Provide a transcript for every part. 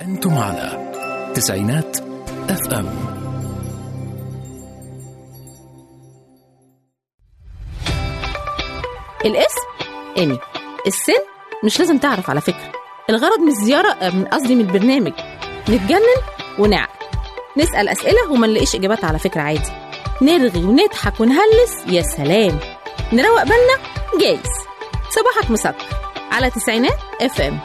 أنتم على تسعينات اف ام الاسم إيمي السن مش لازم تعرف على فكرة الغرض من الزيارة آه، من قصدي من البرنامج نتجنن ونعقل نسأل أسئلة وما نلاقيش إجابات على فكرة عادي نرغي ونضحك ونهلس يا سلام نروق بالنا جايز صباحك مسكر على تسعينات اف ام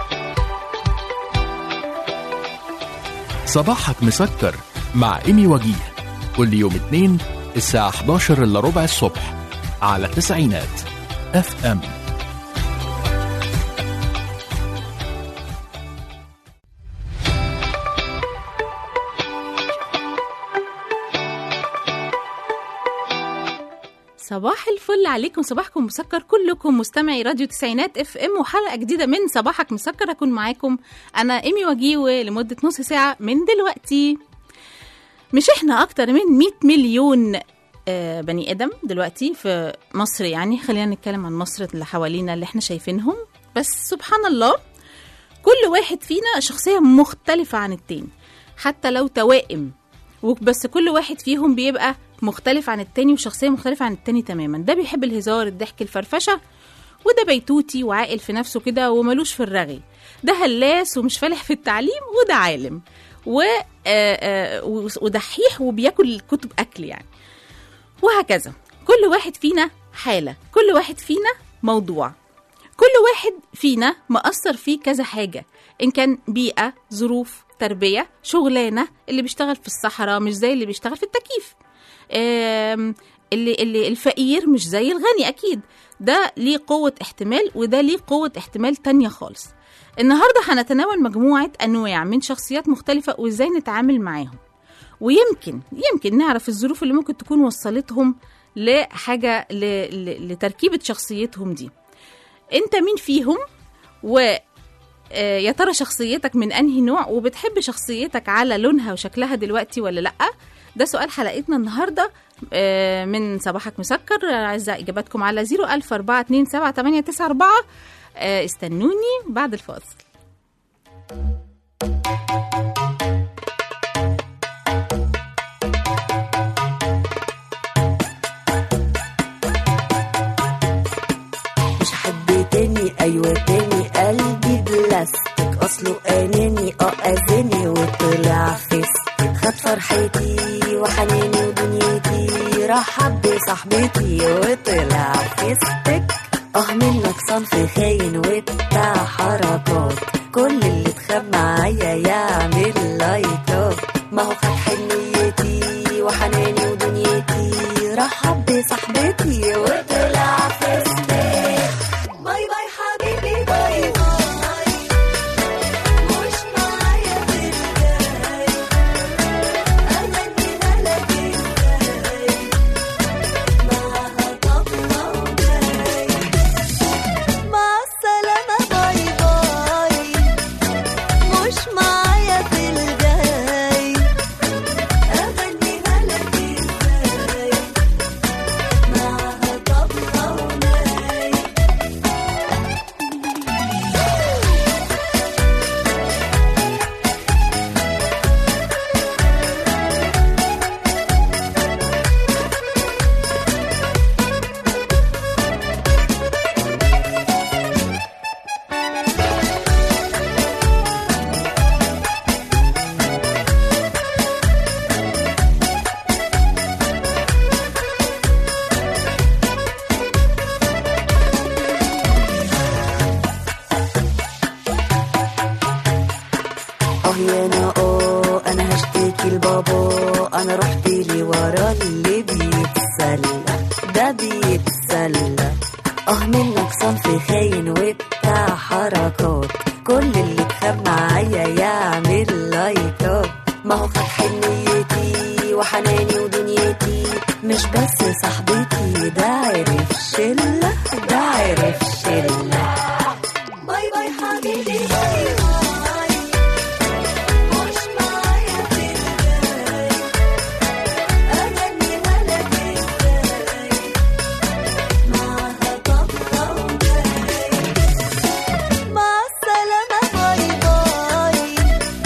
صباحك مسكر مع إيمي وجيه كل يوم اثنين الساعة 11 إلا ربع الصبح على تسعينات اف ام صباح الفل عليكم صباحكم مسكر كلكم مستمعي راديو تسعينات اف ام وحلقه جديده من صباحك مسكر هكون معاكم انا ايمي وجيه لمده نص ساعه من دلوقتي مش احنا اكتر من 100 مليون آه، بني ادم دلوقتي في مصر يعني خلينا نتكلم عن مصر اللي حوالينا اللي احنا شايفينهم بس سبحان الله كل واحد فينا شخصيه مختلفه عن التاني حتى لو توائم وبس كل واحد فيهم بيبقى مختلف عن التاني وشخصية مختلفة عن التاني تماما ده بيحب الهزار الضحك الفرفشة وده بيتوتي وعاقل في نفسه كده وملوش في الرغي ده هلاس ومش فالح في التعليم وده عالم و آه، آه، ودحيح وبياكل كتب أكل يعني وهكذا كل واحد فينا حالة كل واحد فينا موضوع كل واحد فينا مأثر فيه كذا حاجة إن كان بيئة ظروف تربية شغلانة اللي بيشتغل في الصحراء مش زي اللي بيشتغل في التكييف آم، اللي اللي الفقير مش زي الغني أكيد ده ليه قوة احتمال وده ليه قوة احتمال تانية خالص النهاردة هنتناول مجموعة أنواع من شخصيات مختلفة وإزاي نتعامل معاهم ويمكن يمكن نعرف الظروف اللي ممكن تكون وصلتهم لحاجة ل... ل... لتركيبة شخصيتهم دي انت مين فيهم و آه، يا ترى شخصيتك من انهي نوع وبتحب شخصيتك على لونها وشكلها دلوقتي ولا لا ده سؤال حلقتنا النهارده آه، من صباحك مسكر آه، عايزه اجاباتكم على 004278994 آه، استنوني بعد الفاصل مش حد تاني ايوه تاني قلبي بلاستيك اصله اناني اه اذاني وطلع فيستك خد فرحتي وحناني ودنيتي رحب بصاحبتي وطلع فيستك اه منك صنف خاين وبتاع حركات كل اللي اتخاب معايا يعمل لايكات ما هو خد حنيتي وحناني ودنيتي رحب بصاحبتي وطلع فيستك باي باي حبيبي باي باي مش معايا في الجاي أغنيها لك ازاي معاها طبلة وجاي مع السلامة باي باي مش معايا في الجاي أغنيها لك ازاي معاها طبلة وجاي اه يا انا اه انا هشتكي لبابا انا رحت لي ورا اللي بيتسلى ده بيتسلى اه منك صنف خاين وبتاع حركات كل اللي اتخاب معايا يعمل لايكات ما هو خد حنيتي وحناني ودنيتي مش بس صاحبتي ده عرف شلة ده عرف شلة باي باي حبيبي باي باي مش معايا في الجاي أغنيها لك ازاي معاها طبلة وجاي مع السلامة باي باي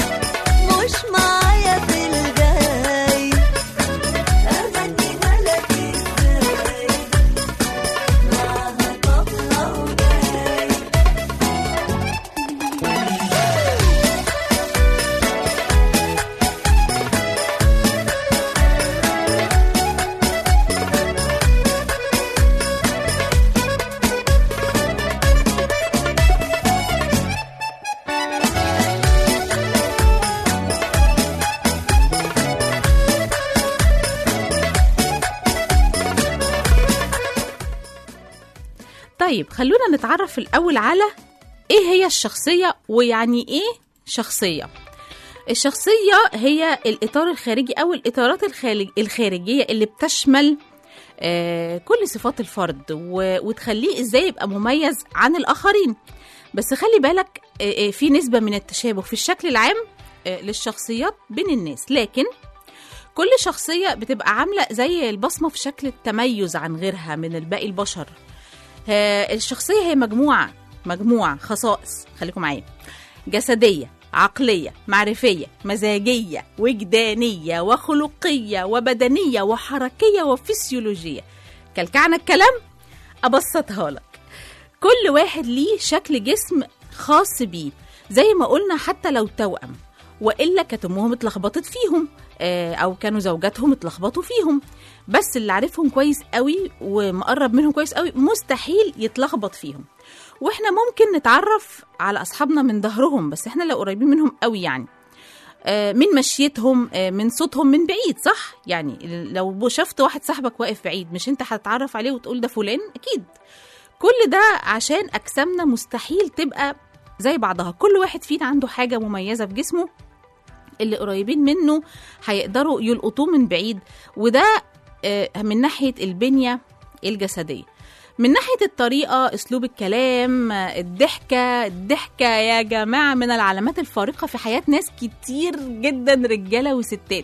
طيب خلونا نتعرف الأول على إيه هي الشخصية ويعني إيه شخصية الشخصية هي الإطار الخارجي أو الإطارات الخارج- الخارجية اللي بتشمل آه، كل صفات الفرد و- وتخليه إزاي يبقى مميز عن الآخرين بس خلي بالك آه، آه، في نسبة من التشابه في الشكل العام آه، للشخصيات بين الناس لكن كل شخصية بتبقى عاملة زي البصمة في شكل التميز عن غيرها من الباقي البشر آه، الشخصية هي مجموعة مجموعة خصائص خليكم معايا جسدية عقلية معرفية مزاجية وجدانية وخلقية وبدنية وحركية وفسيولوجية كالكعنا الكلام أبسطها لك كل واحد ليه شكل جسم خاص بيه زي ما قلنا حتى لو توأم والا كانت امهم اتلخبطت فيهم آه، او كانوا زوجاتهم اتلخبطوا فيهم بس اللي عارفهم كويس قوي ومقرب منهم كويس قوي مستحيل يتلخبط فيهم واحنا ممكن نتعرف على اصحابنا من ظهرهم بس احنا لو قريبين منهم قوي يعني آه، من مشيتهم آه، من صوتهم من بعيد صح يعني لو شفت واحد صاحبك واقف بعيد مش انت هتتعرف عليه وتقول ده فلان اكيد كل ده عشان اجسامنا مستحيل تبقى زي بعضها كل واحد فينا عنده حاجه مميزه في جسمه اللي قريبين منه هيقدروا يلقطوه من بعيد وده آه، من ناحيه البنيه الجسديه من ناحيه الطريقه اسلوب الكلام آه، الضحكه الضحكه يا جماعه من العلامات الفارقه في حياه ناس كتير جدا رجاله وستات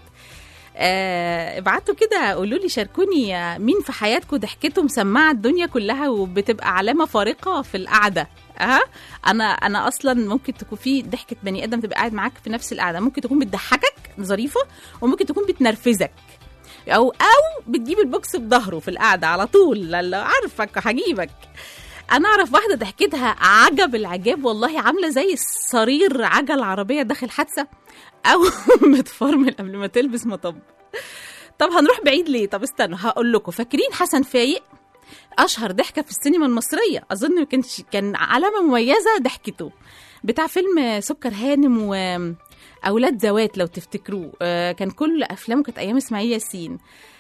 آه، ابعتوا كده قولوا لي شاركوني آه، مين في حياتكم ضحكته مسمعه الدنيا كلها وبتبقى علامه فارقه في القعده ها انا انا اصلا ممكن تكون في ضحكه بني ادم تبقى قاعد معاك في نفس القعده ممكن تكون بتضحكك ظريفه وممكن تكون بتنرفزك او او بتجيب البوكس بظهره في القعده على طول لا لا عارفك هجيبك انا اعرف واحده ضحكتها عجب العجاب والله عامله زي الصرير عجل عربيه داخل حادثه او متفرمل قبل ما تلبس مطب طب هنروح بعيد ليه طب استنوا هقول لكم فاكرين حسن فايق اشهر ضحكه في السينما المصريه اظن كان كان علامه مميزه ضحكته بتاع فيلم سكر هانم واولاد زوات لو تفتكروه آه، كان كل افلامه كانت ايام اسماعيل ياسين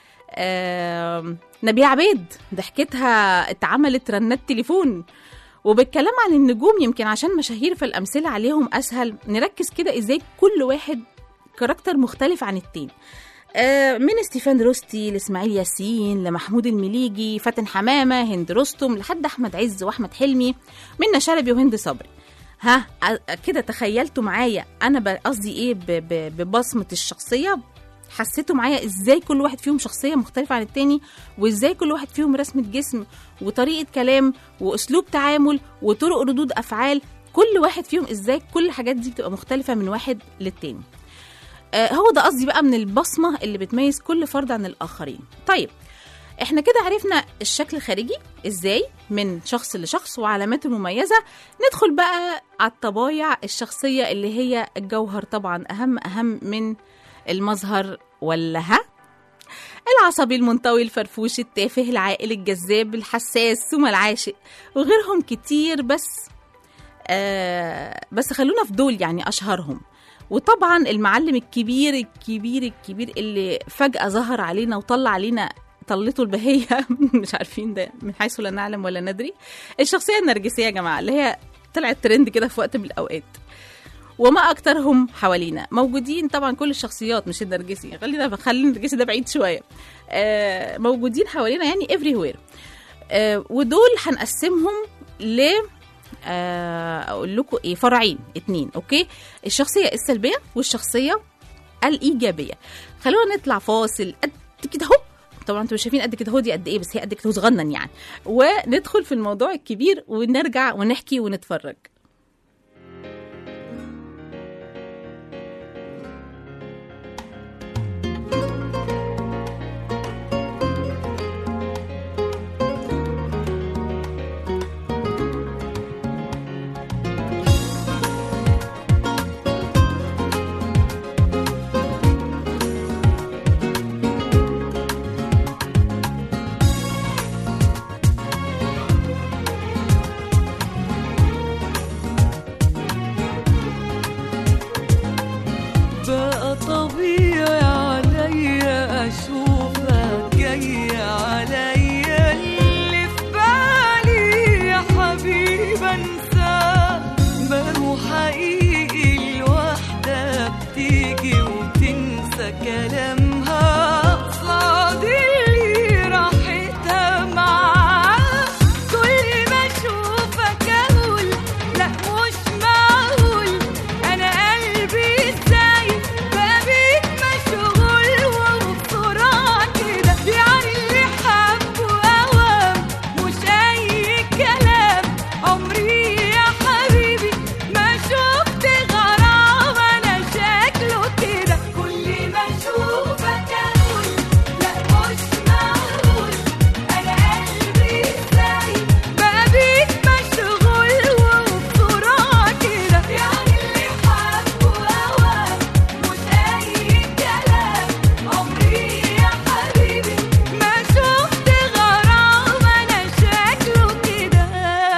آه، نبيلة عبيد ضحكتها اتعملت رنات تليفون وبالكلام عن النجوم يمكن عشان مشاهير فالامثله عليهم اسهل نركز كده ازاي كل واحد كاركتر مختلف عن التاني آه، من ستيفان روستي لاسماعيل ياسين لمحمود المليجي فاتن حمامه هند رستم لحد احمد عز واحمد حلمي منى شلبي وهند صبري ها أ- كده تخيلتوا معايا انا ب- قصدي ايه ب- ب- ببصمه الشخصيه حسيتوا معايا ازاي كل واحد فيهم شخصيه مختلفه عن التاني وازاي كل واحد فيهم رسمه جسم وطريقه كلام واسلوب تعامل وطرق ردود افعال كل واحد فيهم ازاي كل الحاجات دي بتبقى مختلفه من واحد للتاني آه، هو ده قصدي بقى من البصمه اللي بتميز كل فرد عن الاخرين طيب احنا كده عرفنا الشكل الخارجي ازاي من شخص لشخص وعلاماته المميزه ندخل بقى على الطبايع الشخصيه اللي هي الجوهر طبعا اهم اهم من المظهر ولا ها العصبي المنطوي الفرفوش التافه العاقل الجذاب الحساس ثم العاشق وغيرهم كتير بس آه بس خلونا في دول يعني اشهرهم وطبعا المعلم الكبير الكبير الكبير اللي فجأة ظهر علينا وطلع علينا طلته البهية مش عارفين ده من حيث لا نعلم ولا ندري الشخصية النرجسية يا جماعة اللي هي طلعت ترند كده في وقت من الأوقات وما أكترهم حوالينا موجودين طبعا كل الشخصيات مش النرجسي خلينا خلي النرجسي ده بعيد شوية آه موجودين حوالينا يعني everywhere آه ودول هنقسمهم ل آه، اقول لكم ايه فرعين اتنين اوكي الشخصيه السلبيه والشخصيه الايجابيه خلونا نطلع فاصل قد كده اهو طبعا انتوا مش شايفين قد كده اهو دي قد ايه بس هي قد كده اهو صغنن يعني وندخل في الموضوع الكبير ونرجع ونحكي ونتفرج حقيقي الواحدة بتيجي وتنسى كلامها قصاد اللي راحتها معاه كل ما اشوفك اقول لا مش معقول انا قلبي ازاي بقى بيك مشغول وبسرعة كده يعني اللي حبه اوام مش اي كلام عمري يا حبيبي ما شفت غرام انا شكله كده كل ما اشوفك اقول لا مش معقول انا قلبي ازاي بقى بيك مشغول وبسرعة كده يعني اللي حبه اوام مش اي كلام عمري يا حبيبي ما شفت غرام انا شكله كده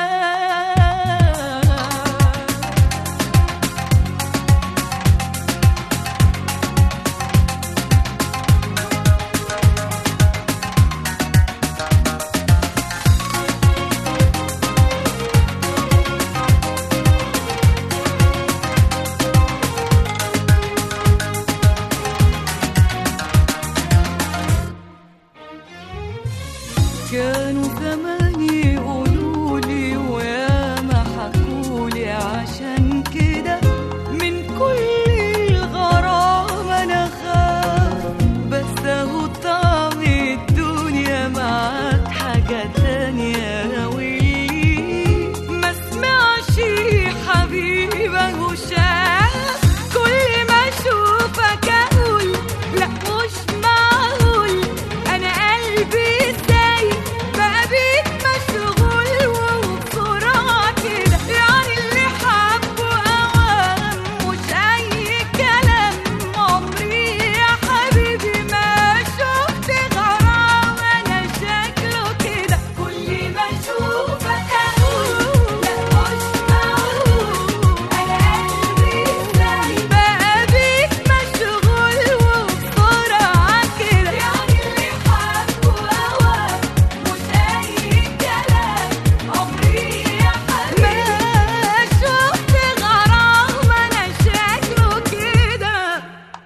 كانوا زمان يقولولي وياما حكولي عشان كده من كل الغرام انا خاف بس اهو طعم الدنيا معاك حاجة تانية واللي ما سمعش حبيبه شاف كل ما اشوفك اقول لا مش معقول انا قلبي ازاي بقى بيك مشغول وبسرعة كده يعني اللي حبه اوام مش اي كلام عمري يا حبيبي ما شفت غرام انا شكله كده كل ما اشوفك اقول لا مش معقول انا قلبي ازاي بقى بيك مشغول وبسرعة كده يعني اللي حبه اوام مش اي كلام عمري يا حبيبي ما شفت غرام انا شكله كده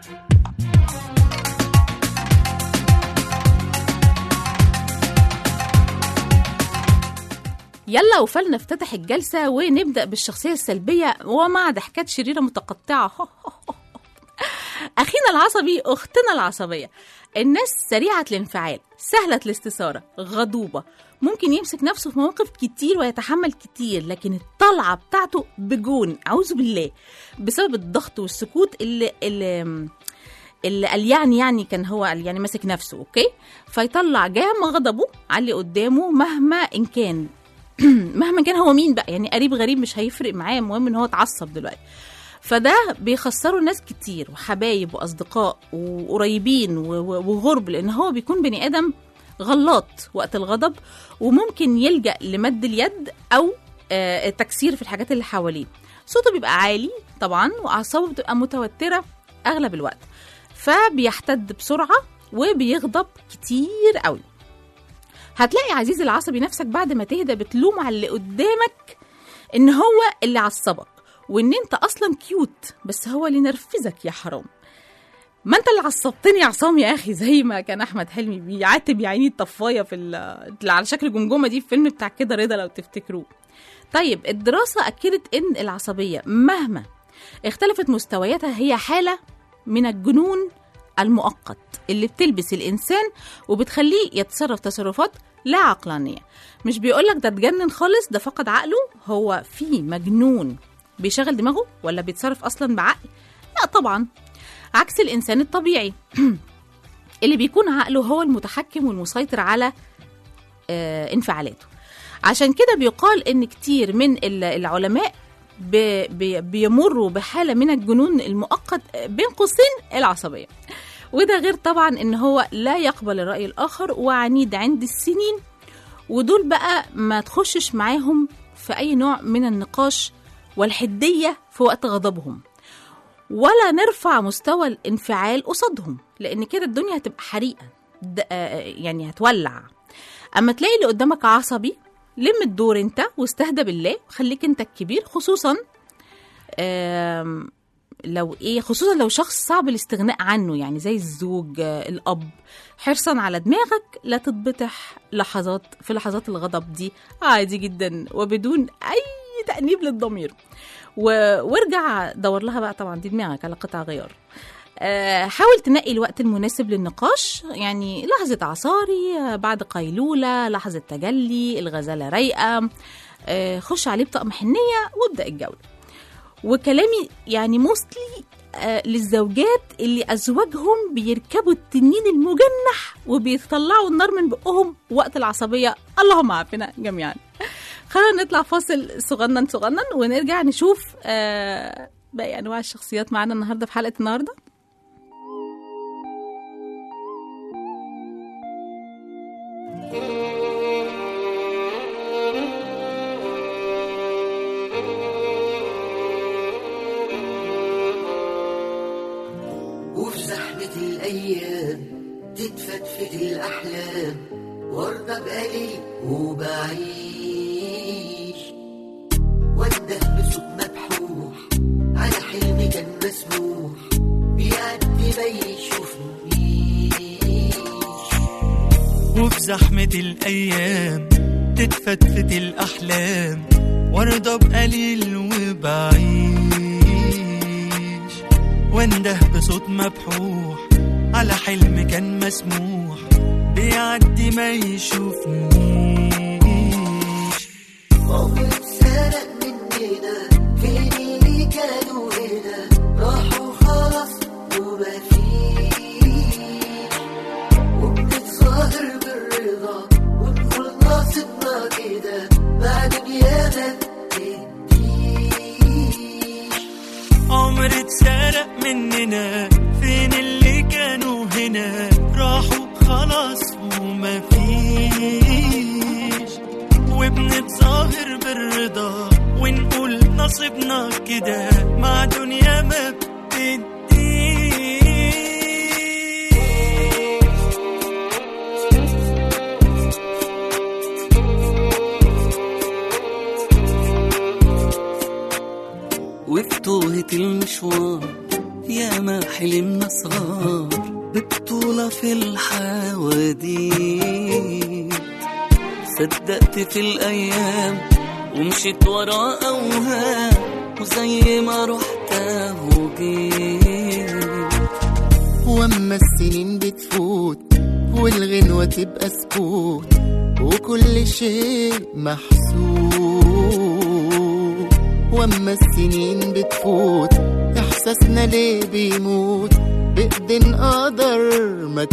يلا وفلنفتتح الجلسة ونبدأ بالشخصية السلبية ومع ضحكات شريرة متقطعة أخينا العصبي أختنا العصبية الناس سريعة الانفعال سهلة الاستثارة غضوبة ممكن يمسك نفسه في مواقف كتير ويتحمل كتير لكن الطلعة بتاعته بجون أعوذ بالله بسبب الضغط والسكوت اللي, اللي اللي قال يعني يعني كان هو قال يعني ماسك نفسه اوكي فيطلع جام غضبه على اللي قدامه مهما ان كان مهما كان هو مين بقى يعني قريب غريب مش هيفرق معاه المهم ان هو اتعصب دلوقتي فده بيخسروا ناس كتير وحبايب واصدقاء وقريبين و- و- وغرب لان هو بيكون بني ادم غلط وقت الغضب وممكن يلجا لمد اليد او آه، تكسير في الحاجات اللي حواليه صوته بيبقى عالي طبعا واعصابه بتبقى متوتره اغلب الوقت فبيحتد بسرعه وبيغضب كتير قوي هتلاقي عزيزي العصبي نفسك بعد ما تهدى بتلوم على اللي قدامك ان هو اللي عصبك وان انت اصلا كيوت بس هو اللي نرفزك يا حرام ما انت اللي عصبتني يا عصام يا اخي زي ما كان احمد حلمي بيعاتب يا عيني الطفايه في ال- اللي على شكل جمجمه دي في فيلم بتاع كده رضا لو تفتكروه طيب الدراسه اكدت ان العصبيه مهما اختلفت مستوياتها هي حاله من الجنون المؤقت اللي بتلبس الانسان وبتخليه يتصرف تصرفات لا عقلانيه مش بيقولك ده اتجنن خالص ده فقد عقله هو في مجنون بيشغل دماغه ولا بيتصرف اصلا بعقل لا طبعا عكس الانسان الطبيعي اللي بيكون عقله هو المتحكم والمسيطر على آه، انفعالاته عشان كده بيقال ان كتير من ال- العلماء ب- بي- بيمروا بحاله من الجنون المؤقت بين قوسين العصبيه وده غير طبعا ان هو لا يقبل الراي الاخر وعنيد عند السنين ودول بقى ما تخشش معاهم في اي نوع من النقاش والحديه في وقت غضبهم ولا نرفع مستوى الانفعال قصادهم لان كده الدنيا هتبقى حريقه د- آه، يعني هتولع اما تلاقي اللي قدامك عصبي لم الدور انت واستهدى بالله وخليك انت الكبير خصوصا آم، لو ايه خصوصا لو شخص صعب الاستغناء عنه يعني زي الزوج آه، الاب حرصا على دماغك لا تتبطح لحظات في لحظات الغضب دي عادي جدا وبدون اي تأنيب للضمير و... وارجع دور لها بقى طبعا دي دماغك على قطع غيار آه، حاول تنقي الوقت المناسب للنقاش يعني لحظة عصاري آه، بعد قيلولة لحظة تجلي الغزالة رايقة آه، خش عليه بطقم حنية وابدأ الجولة وكلامي يعني موستلي آه للزوجات اللي ازواجهم بيركبوا التنين المجنح وبيطلعوا النار من بقهم وقت العصبيه اللهم عافنا جميعا خلينا نطلع فاصل صغنن صغنن ونرجع نشوف آه باقي انواع الشخصيات معانا النهارده في حلقه النهارده وفي زحمة الأيام تتفتفت الأحلام وارضى بقليل وبعيش وانده بصوت مبحوح على حلم كان مسموح بيعدي ما يشوفنيش وفي زحمة الأيام تتفتفت الأحلام وارضى بقليل وبعيش وانده بصوت مبحوح على حلم كان مسموح بيعدي ما يشوفنيش عمري اتسرق مننا فين اللي كانوا هنا راحوا خلاص ومفيش وبنتظاهر بالرضا ونقول ناصبنا كده مع دنيانا تديش عمر اتسرق مننا فين اللي كانوا هنا راحوا خلاص ومفيش وبنتظاهر بالرضا ونقول نصيبنا كده مع دنيا ما بتديش وفي توهة المشوار يا ما حلمنا صغار ببطولة في الحواديت صدقت في الأيام ومشيت ورا أوهام وزي ما رحت وجيت واما السنين بتفوت والغنوة تبقى سكوت وكل شيء محسوب واما السنين بتفوت احساسنا ليه بيموت بإيدين قدر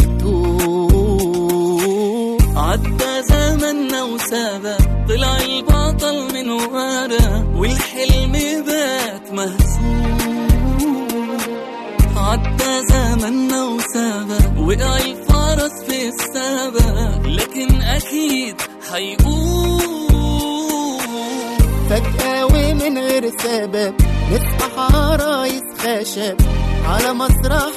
مكتوب عدى زمننا وسابق طلع البطل من ورا والحلم بات مهزوم عدى زمننا وسابق وقع الفرس في السبق لكن أكيد هيقوم فجأة ومن غير سبب نصبح عرايس خشب على مسرح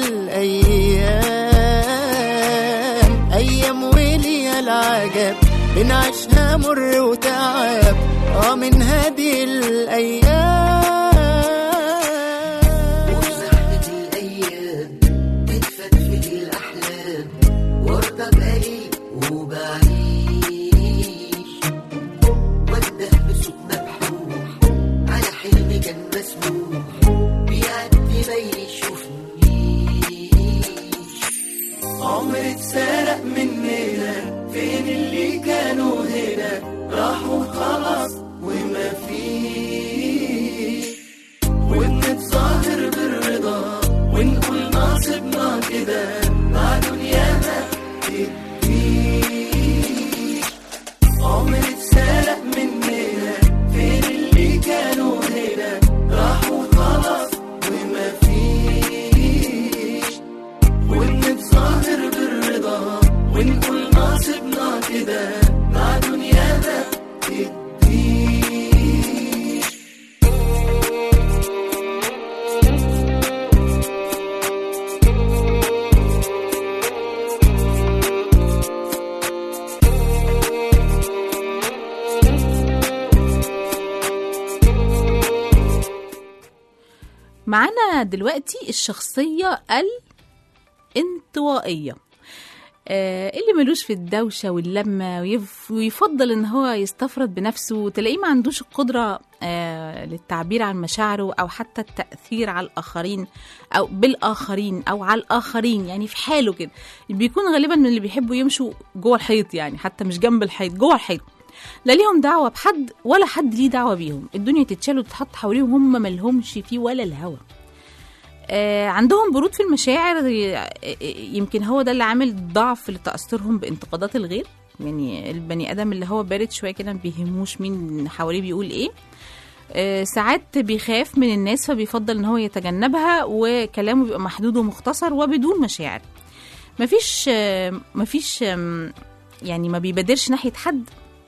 الأيام أيام وليا العجب بنعيشها مر وتعب اه من هذه الأيام وفي زحمة الأيام تتفتفت الأحلام وارضى بقليل وبعيش وانده بصوت مبحوح على حلم كان مسموح بيعدي ما يشوفنيش عمر اتسرق مننا فين اللي كانوا هنا راحوا خلاص وما فيش وبنتظاهر بالرضا ونقول ناصبنا كده مع دنيانا تديش عمر اتسرق مننا فين اللي كانوا هنا راحوا خلاص وما فيش وبنتظاهر بالرضا ونقول ناصبنا كده مع دنيانا تديش معانا دلوقتي الشخصية الانطوائية آه، اللي ملوش في الدوشة واللمة ويف- ويفضل ان هو يستفرد بنفسه وتلاقيه ما عندوش القدرة آه، للتعبير عن مشاعره او حتى التأثير على الآخرين او بالآخرين او على الآخرين يعني في حاله كده بيكون غالبا من اللي بيحبوا يمشوا جوه الحيط يعني حتى مش جنب الحيط جوه الحيط لا ليهم دعوة بحد ولا حد ليه دعوة بيهم الدنيا تتشال وتتحط حواليهم هم ملهمش فيه ولا الهوى آه، عندهم برود في المشاعر ي- يمكن هو ده اللي عامل ضعف لتأثرهم بانتقادات الغير يعني البني آدم اللي هو بارد شوية كده ما بيهموش مين حواليه بيقول ايه آه، ساعات بيخاف من الناس فبيفضل ان هو يتجنبها وكلامه بيبقى محدود ومختصر وبدون مشاعر مفيش آه، مفيش آم، يعني ما بيبادرش ناحية حد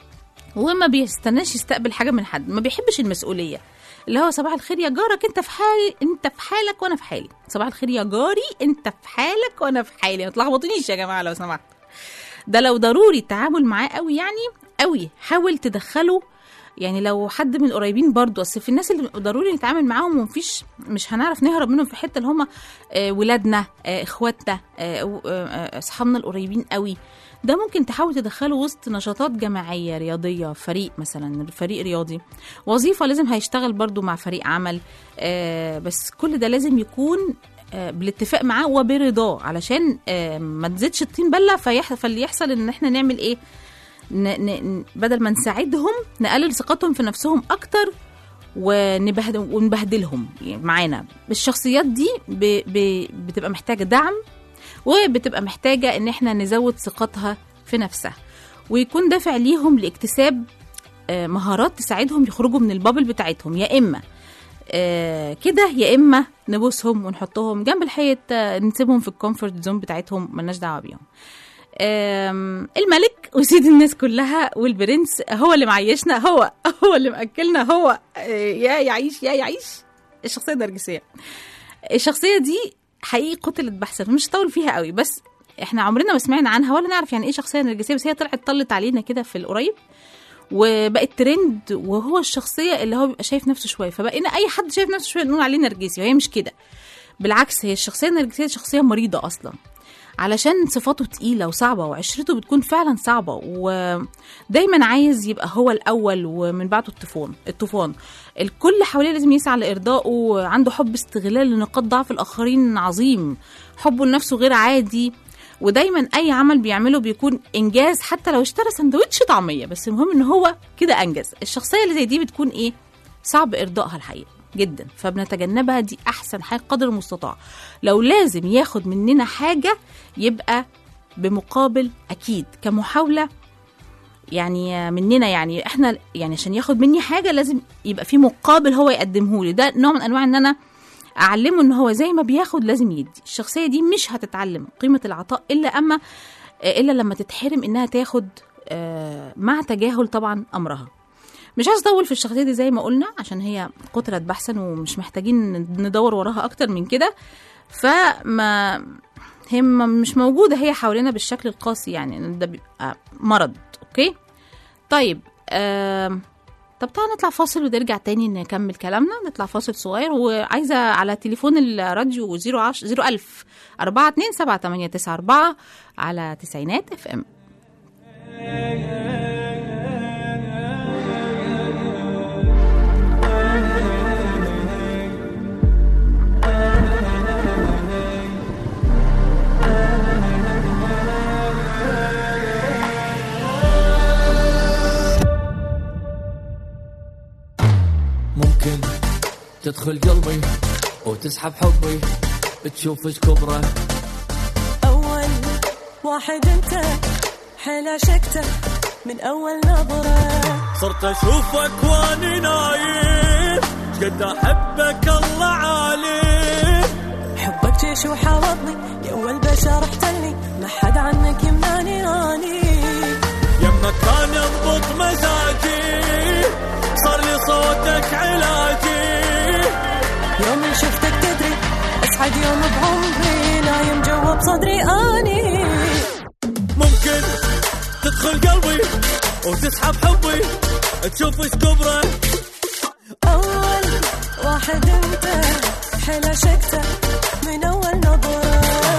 وما بيستناش يستقبل حاجة من حد ما بيحبش المسؤولية اللي هو صباح الخير يا جارك انت في حالي انت في حالك وانا في حالي صباح الخير يا جاري انت في حالك وانا في حالي ما تلخبطونيش يا جماعه لو سمحت ده لو ضروري التعامل معاه قوي يعني قوي حاول تدخله يعني لو حد من القريبين برضو اصل في الناس اللي ضروري نتعامل معاهم ومفيش مش هنعرف نهرب منهم في حته اللي هم آه، ولادنا آه، اخواتنا آه، و- آه، آه، اصحابنا القريبين قوي ده ممكن تحاول تدخله وسط نشاطات جماعيه رياضيه فريق مثلا فريق رياضي وظيفه لازم هيشتغل برضو مع فريق عمل آه، بس كل ده لازم يكون آه، بالاتفاق معاه وبرضاه علشان آه، ما تزيدش الطين بله فيح... فاللي يحصل ان احنا نعمل ايه ن... ن... بدل ما نساعدهم نقلل ثقتهم في نفسهم اكتر ونبهدل ونبهدلهم يعني معانا الشخصيات دي ب... ب... بتبقى محتاجه دعم وبتبقى محتاجه ان احنا نزود ثقتها في نفسها ويكون دافع ليهم لاكتساب آه، مهارات تساعدهم يخرجوا من البابل بتاعتهم يا اما آه، كده يا اما نبوسهم ونحطهم جنب الحيط آه، نسيبهم في الكومفورت زون بتاعتهم ملناش دعوه بيهم آم، الملك وسيد الناس كلها والبرنس هو اللي معيشنا هو هو اللي مأكلنا هو آه، يا يعيش يا يعيش الشخصيه النرجسيه الشخصيه دي حقيقي قتلت بحثا مش هطول فيها قوي بس احنا عمرنا ما سمعنا عنها ولا نعرف يعني ايه شخصيه نرجسيه بس هي طلعت طلت علينا كده في القريب وبقت ترند وهو الشخصيه اللي هو بيبقى شايف نفسه شويه فبقينا اي حد شايف نفسه شويه نقول عليه نرجسي وهي مش كده بالعكس هي الشخصيه النرجسيه شخصيه مريضه اصلا علشان صفاته تقيلة وصعبة وعشرته بتكون فعلا صعبة ودايما عايز يبقى هو الأول ومن بعده الطوفان الطوفان الكل حواليه لازم يسعى لإرضائه عنده حب استغلال لنقاط ضعف الآخرين عظيم حبه لنفسه غير عادي ودايما أي عمل بيعمله بيكون إنجاز حتى لو اشترى سندوتش طعمية بس المهم إن هو كده أنجز الشخصية اللي زي دي بتكون إيه صعب إرضائها الحقيقة جدا فبنتجنبها دي احسن حاجه قدر المستطاع لو لازم ياخد مننا حاجه يبقى بمقابل اكيد كمحاوله يعني مننا يعني احنا يعني عشان ياخد مني حاجه لازم يبقى في مقابل هو يقدمه لي ده نوع من انواع ان انا اعلمه ان هو زي ما بياخد لازم يدي الشخصيه دي مش هتتعلم قيمه العطاء الا اما الا لما تتحرم انها تاخد آه، مع تجاهل طبعا امرها مش عايز اطول في الشخصيه دي زي ما قلنا عشان هي قتلت بحثا ومش محتاجين ندور وراها اكتر من كده فما هي ما- مش موجوده هي حوالينا بالشكل القاسي يعني ده بيبقى مرض اوكي طيب آم، طب تعالى نطلع فاصل ونرجع تاني نكمل كلامنا نطلع فاصل صغير وعايزه على تليفون الراديو 010 01000 42 7894 على تسعينات اف ام ممكن تدخل قلبي وتسحب حبي تشوف ايش كبره أول واحد أنت حيل عشقته من أول نظرة صرت اشوفك واني نايم قد احبك الله عالم حبك جيش وحاوطني يا أول بشر احتلني ما حد عنك يمنعني أني يمك كان يضبط مزاجي صار لي صوتك علاجي يوم اللي شفتك تدري أسعد يوم بعمري نايم جوا بصدري أني ممكن تدخل قلبي وتسحب حبي تشوف ايش كبره أول واحد أنت حيل عشقته من أول نظرة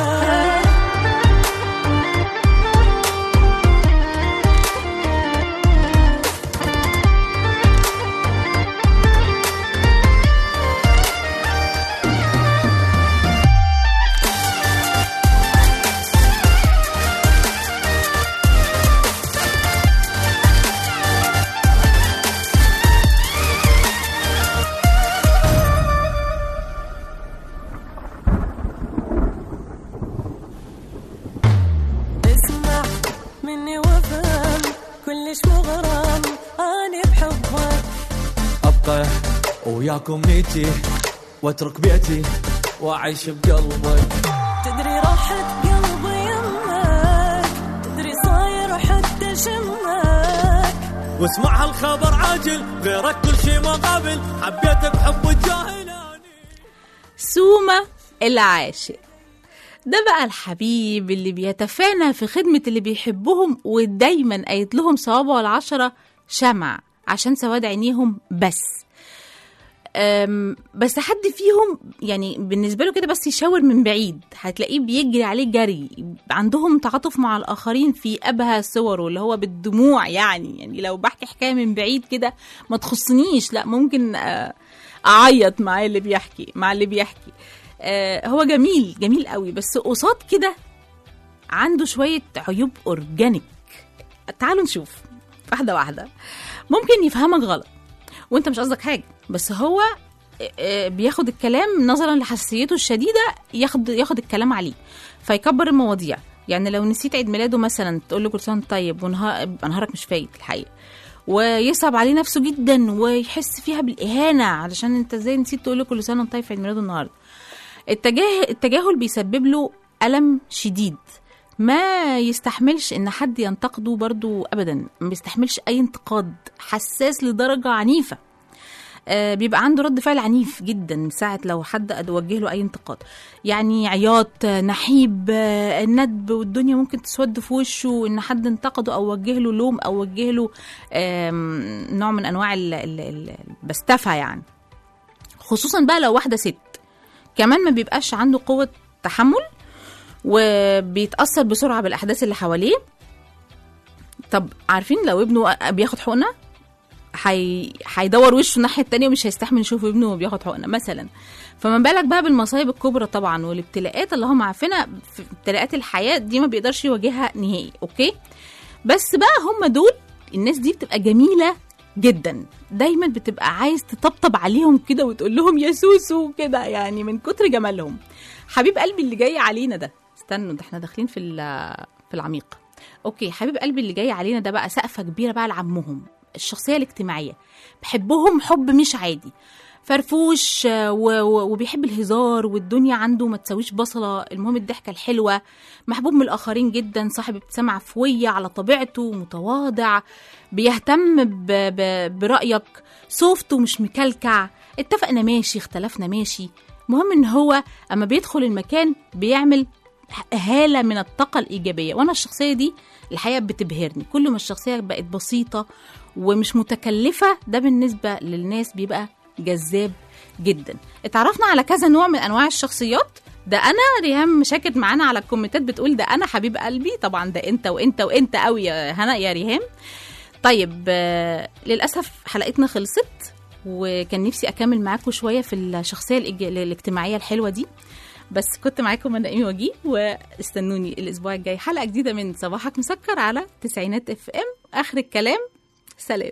اسمع مني وافهم كلش مغرم أنا بحبك ابقى وياكم نيتي واترك بيتي واعيش بقلبك تدري راحت قلبي يمك تدري صاير حتى شمك واسمع هالخبر عاجل غيرك كل شي ما قابل حبيتك حب الجاهلاني سومة العاشق ده بقى الحبيب اللي بيتفانى في خدمة اللي بيحبهم ودايما قايت لهم صوابعه العشرة شمع عشان سواد عينيهم بس أم، بس حد فيهم يعني بالنسبة له كده بس يشاور من بعيد هتلاقيه بيجري عليه جري عندهم تعاطف مع الآخرين في أبهى صوره اللي هو بالدموع يعني يعني لو بحكي حكاية من بعيد كده ما تخصنيش لا ممكن آه، أعيط مع اللي بيحكي مع اللي بيحكي آه، هو جميل جميل قوي بس قصاد كده عنده شوية عيوب أورجانيك تعالوا نشوف واحدة واحدة ممكن يفهمك غلط وانت مش قصدك حاجة بس هو آه، بياخد الكلام نظرا لحساسيته الشديدة ياخد ياخد الكلام عليه فيكبر المواضيع يعني لو نسيت عيد ميلاده مثلا تقول له كل سنه وأنت طيب ونهار نهارك مش فايت الحقيقه ويصعب عليه نفسه جدا ويحس فيها بالاهانه علشان انت ازاي نسيت تقول له كل سنه وأنت طيب في عيد ميلاده النهارده التجاه التجاهل بيسبب له ألم شديد ما يستحملش ان حد ينتقده برضو ابدا ما بيستحملش اي انتقاد حساس لدرجه عنيفه آه، بيبقى عنده رد فعل عنيف جدا ساعة لو حد وجه له أي انتقاد يعني عياط آه، نحيب آه، الندب والدنيا ممكن تسود في وشه إن حد انتقده أو وجه له لوم أو وجه له آم، نوع من أنواع ال- ال- ال- البستفة يعني خصوصا بقى لو واحدة ست كمان ما بيبقاش عنده قوة تحمل وبيتأثر بسرعة بالأحداث اللي حواليه طب عارفين لو ابنه بياخد حقنة حي... هيدور وشه الناحية التانية ومش هيستحمل يشوف ابنه بياخد حقنة مثلا فما بالك بقى بالمصايب الكبرى طبعا والابتلاءات اللي هم عارفينها في ابتلاءات الحياة دي ما بيقدرش يواجهها نهائي اوكي بس بقى هم دول الناس دي بتبقى جميلة جدا دايما بتبقى عايز تطبطب عليهم كده وتقول لهم يا سوسو كده يعني من كتر جمالهم حبيب قلبي اللي جاي علينا ده استنوا ده احنا داخلين في ال- في العميق اوكي حبيب قلبي اللي جاي علينا ده بقى سقفه كبيره بقى لعمهم الشخصيه الاجتماعيه بحبهم حب مش عادي فرفوش آه، و- و- وبيحب الهزار والدنيا عنده ما تساويش بصله المهم الضحكه الحلوه محبوب من الاخرين جدا صاحب ابتسامه عفويه على طبيعته متواضع بيهتم ب... ب... برايك سوفت ومش مكلكع اتفقنا ماشي اختلفنا ماشي مهم ان هو اما بيدخل المكان بيعمل هاله من الطاقه الايجابيه وانا الشخصيه دي الحقيقه بتبهرني كل ما الشخصيه بقت بسيطه ومش متكلفه ده بالنسبه للناس بيبقى جذاب جدا اتعرفنا على كذا نوع من انواع الشخصيات ده انا ريهام شاكت معانا على الكومنتات بتقول ده انا حبيب قلبي طبعا ده انت وانت وانت قوي يا هنا يا ريهام طيب آه، للاسف حلقتنا خلصت وكان نفسي اكمل معاكم شويه في الشخصيه الإج- الاجتماعيه الحلوه دي بس كنت معاكم انا ايمي وجيه واستنوني الاسبوع الجاي حلقه جديده من صباحك مسكر على تسعينات اف ام اخر الكلام سلام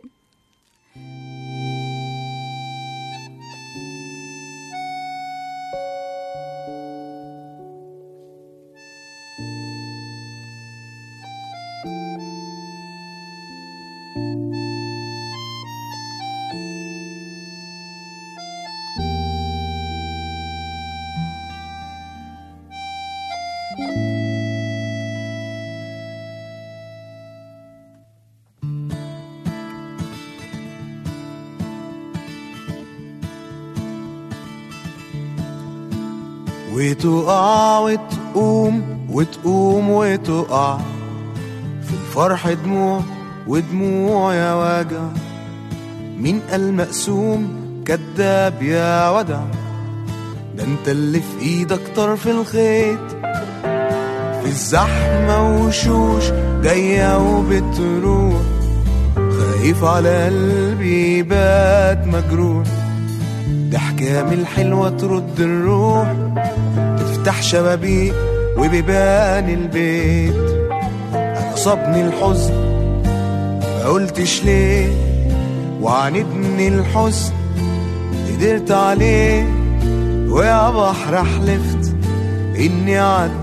وتقع وتقوم وتقوم وتقع في الفرح دموع ودموع يا وجع مين قال مقسوم كداب يا ودع ده ده انت اللي في ايدك طرف الخيط في الزحمة وشوش جاية وبتروح خايف على قلبي بات مجروح ضحكة من الحلوة ترد الروح تفتح شبابيك وبيبان البيت أنا صابني الحزن ما قلتش ليه وعاندني الحزن قدرت عليه ويا بحر حلفت اني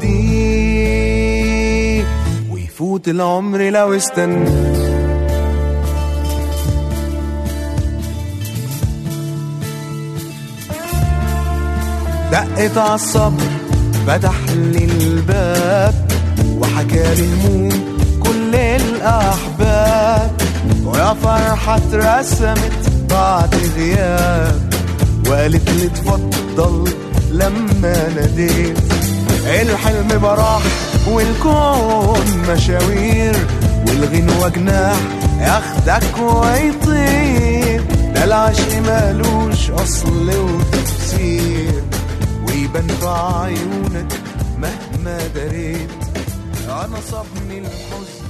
اعديه ويفوت العمر لو استنيت دقت عالصبر فتح لي الباب وحكالي هموم كل الأحباب ويا فرحة اترسمت بعد غياب وقالت لي اتفضل لما ناديت الحلم براح والكون مشاوير والغنوة جناح ياخدك ويطير ده العشق مالوش أصل وتفسير ويبان في عيونك مهما دريت أنا صابني الحزن